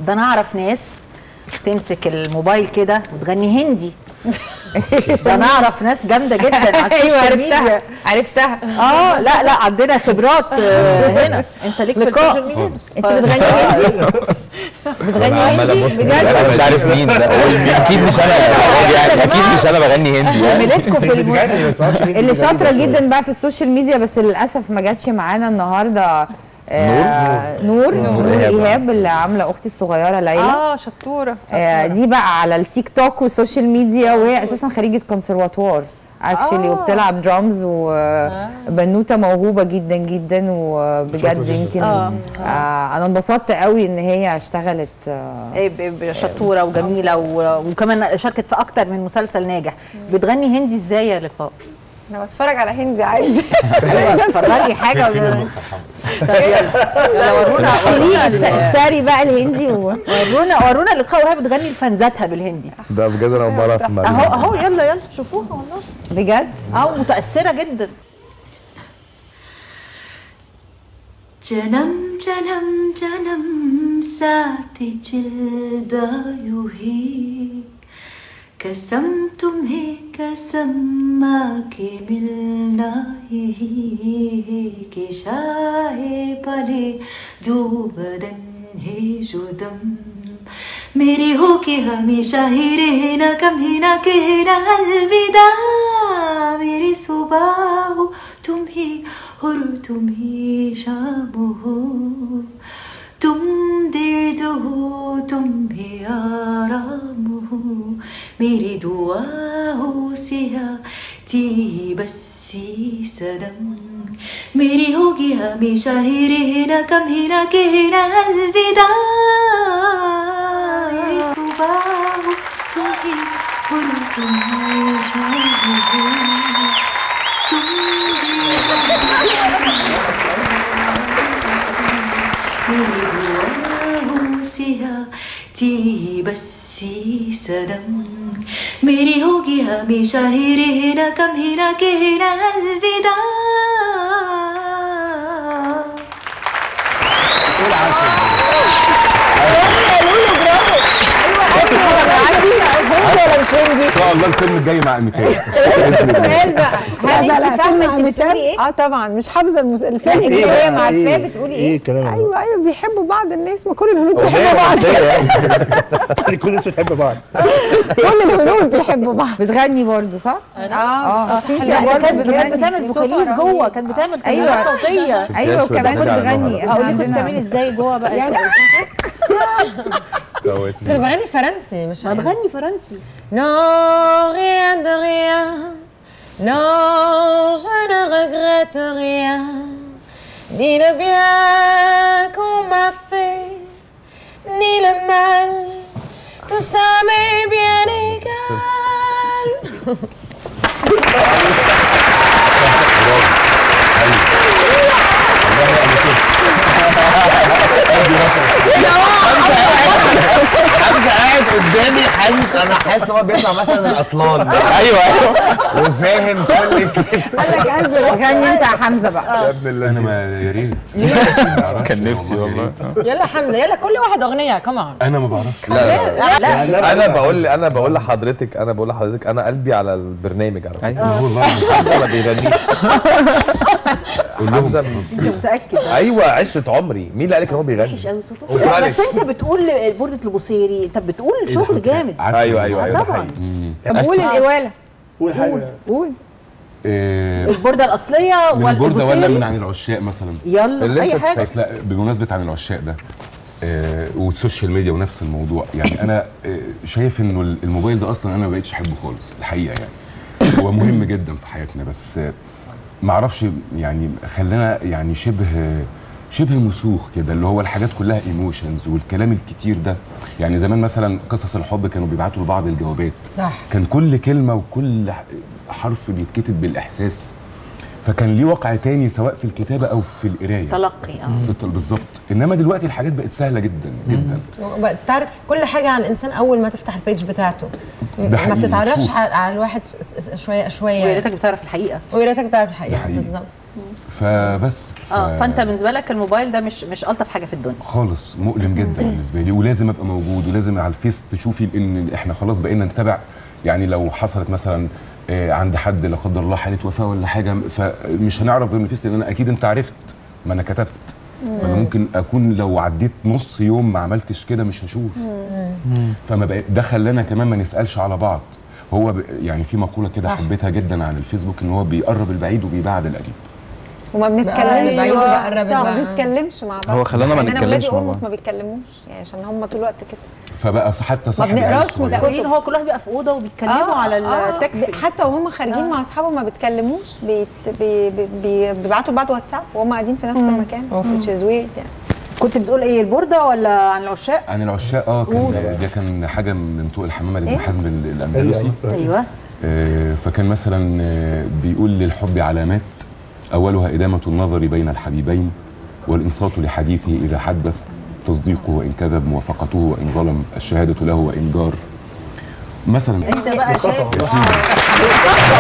ده انا اعرف ناس تمسك الموبايل كده وتغني هندي ده انا اعرف ناس جامده جدا على ايوه السوشيال عرفتها ميديا عرفتها اه لا لا عندنا خبرات آه، هنا انت ليك في لقاء. السوشيال ميديا انت بتغني هندي بتغني هندي بجد انا مش عارف مين ده اكيد مش انا يعني اكيد مش انا بغني هندي يعني زميلتكم في الم... بتغني بس ما اعرفش مين اللي بتغني شاطره إزاي. جدا بقى في السوشيال ميديا بس للاسف ما جاتش معانا النهارده آه نور نور إيهاب. ايهاب اللي عامله اختي الصغيره ليلى اه شطوره آه دي بقى على التيك توك والسوشيال ميديا وهي اساسا خريجه كونسرفاتوار اكشلي آه. وبتلعب درامز وبنوته موهوبه جدا جدا وبجد يمكن آه. آه انا انبسطت قوي ان هي اشتغلت آه إيه ب- ب- شطوره وجميله و... وكمان شاركت في اكتر من مسلسل ناجح بتغني هندي ازاي يا لقاء انا بتفرج على هندي عادي اتفرجي حاجه فين ولا- النقطة حمد؟ طب يلا يلا ورونا ورونا ال- الساري بقى الهندي و... ورونا ورونا لقاء وهي بتغني لفانزاتها بالهندي ده بجد انا اول مره في اهو المعلومه اهو يلا يلا شوفوها والله بجد اه متاثره جدا जन्म जन्म जन्म साथ चलदा यूं ही कसम तुम्हें कसम आके मिलना यही कि शाहे भले दो बदन है जो दम मेरी हो के हमेशा ही रहना कभी ना कहना अलविदा मेरी सुबह हो तुम ही और तुम ही शाम हो तुम दर्द हो तुम ही आराम हो मेरी दुआ हो सियाती बसी सदम मेरी होगी हमेशा ही रहना कभी ना कहना अलविदा मेरी सुबह हो तुम ही और तुम ही शाम हो तुम मेरी दुआ हो सियाती बसी सदम मेरी होगी हमेशा ही रहना कभी ना कहना अलविदा ان شاء الله الفيلم الجاي مع ايميتاج السؤال بقى هل لا، لا، انت فاهمه فيلم انت بتقولي ايه؟ اه طبعا مش حافظه المس... الفيلم انت إيه؟ شويه عارفاه بتقولي ايه؟ الكلام ده؟ ايوه ايوه بيحبوا بعض الناس ما كل الهنود أغنية بيحبوا بعض رومانسية يعني كل الناس بتحب بعض كل الهنود بيحبوا بعض بتغني برضو صح؟ اه سينتيا لا، برضو كانت كانت بتغني بتعمل فوكاليز جوه كانت بتعمل أيوة. كلمات صوتيه ايوه وكمان بترجع بتغني للنهار. احنا هقول لكم بتعملي عندنا ازاي جوه بقى يعني دوتني. كنت بغني فرنسي مش ما تغني فرنسي Non, rien de rien. Non, je ne regrette rien. Ni le bien qu'on m'a fait, ni le mal. Tout ça m'est bien égal. حمزه قاعد قدامي حاسس انا حاسس ان هو بيسمع مثلا الاطلال ايوه ايوه وفاهم كل كلمه قال لك قلبي روح. غني انت يا حمزه بقى يا ابن انا اللذين ما يا ريت كان نفسي والله يلا حمزه يلا كل واحد اغنيه كمان انا ما بعرفش لا لا انا بقول انا بقول لحضرتك انا بقول لحضرتك انا قلبي على البرنامج على فكره لا والله حمزه ما بيغنيش حمزه انت متاكد ايوه عشره عمري مين اللي قال لك ان هو بيغني وحش قوي صوته لا، بس انت بتقول بوردة البوصيري انت بتقول شغل جامد عارف ايوه ايوه ايوه ده طبعا. حقيقي. طب قول القواله قول حاجه قول إيه، البوردة الأصلية من البورده ولا من والبوصيري عن العشاق مثلا يلا اللي أي انت حاجة بس لا بمناسبه عن العشاق ده آه والسوشيال ميديا ونفس الموضوع يعني انا آه شايف انه الموبايل ده اصلا انا ما بقتش احبه خالص الحقيقه يعني هو مهم جدا في حياتنا بس آه ما اعرفش يعني خلانا يعني شبه شبه مسوخ كده اللي هو الحاجات كلها ايموشنز والكلام الكتير ده يعني زمان مثلا قصص الحب كانوا بيبعتوا لبعض الجوابات صح كان كل كلمه وكل حرف بيتكتب بالاحساس فكان ليه وقع تاني سواء في الكتابه او في القرايه تلقي اه في الت- بالظبط انما دلوقتي الحاجات بقت سهله جدا جدا بقى تعرف كل حاجه عن الانسان اول ما تفتح البيج بتاعته ده ما حقيقي، بتتعرفش شوف. على على الواحد س- س- شويه ويا شويه ريتك بتعرف الحقيقة ويا ريتك تعرف الحقيقه حقيقي. بالظبط فبس ف... اه فانت بالنسبه لك الموبايل ده مش مش الطف حاجه في الدنيا خالص مؤلم جدا بالنسبه لي ولازم ابقى موجود ولازم على الفيس تشوفي ان احنا خلاص بقينا نتابع يعني لو حصلت مثلا آه، عند حد لا قدر الله حاله وفاه ولا حاجه فمش هنعرف غير من الفيس لان انا اكيد انت عرفت ما انا كتبت فانا ممكن اكون لو عديت نص يوم ما عملتش كده مش هشوف فما بقى ده خلانا كمان ما نسالش على بعض هو ب... يعني في مقوله كده حبيتها جدا عن الفيسبوك ان هو بيقرب البعيد وبيبعد القريب وما بنتكلمش البعيد بقرب صح، ما البعيد. بنتكلمش مع بعض هو خلانا ما يعني نتكلمش انا ولادي مع اولموست بعض. ما بيتكلموش يعني عشان هم طول الوقت كده فبقى حتى صاحب العيال بنقراش الصغير. من لكن هو كل واحد بيبقى في اوضه وبيتكلموا على التكست ب- حتى وهم خارجين مع اصحابهم ما بيتكلموش بيت بي بي بي بيبعتوا لبعض واتساب وهم قاعدين في نفس المكان which is weird يعني كنت بتقول ايه البورده ولا عن العشاق عن العشاق اه كان ده كان حاجه من طوق الحمامه لابن إيه؟ حزم ال- الاندلسي ايوه آه، فكان مثلا آه، بيقول للحب علامات اولها ادامه النظر بين الحبيبين والانصات لحديثه اذا حدث تصديقه وان كذب موافقته وان ظلم الشهاده له وان جار مثلا انت بقى شايف يا سيدي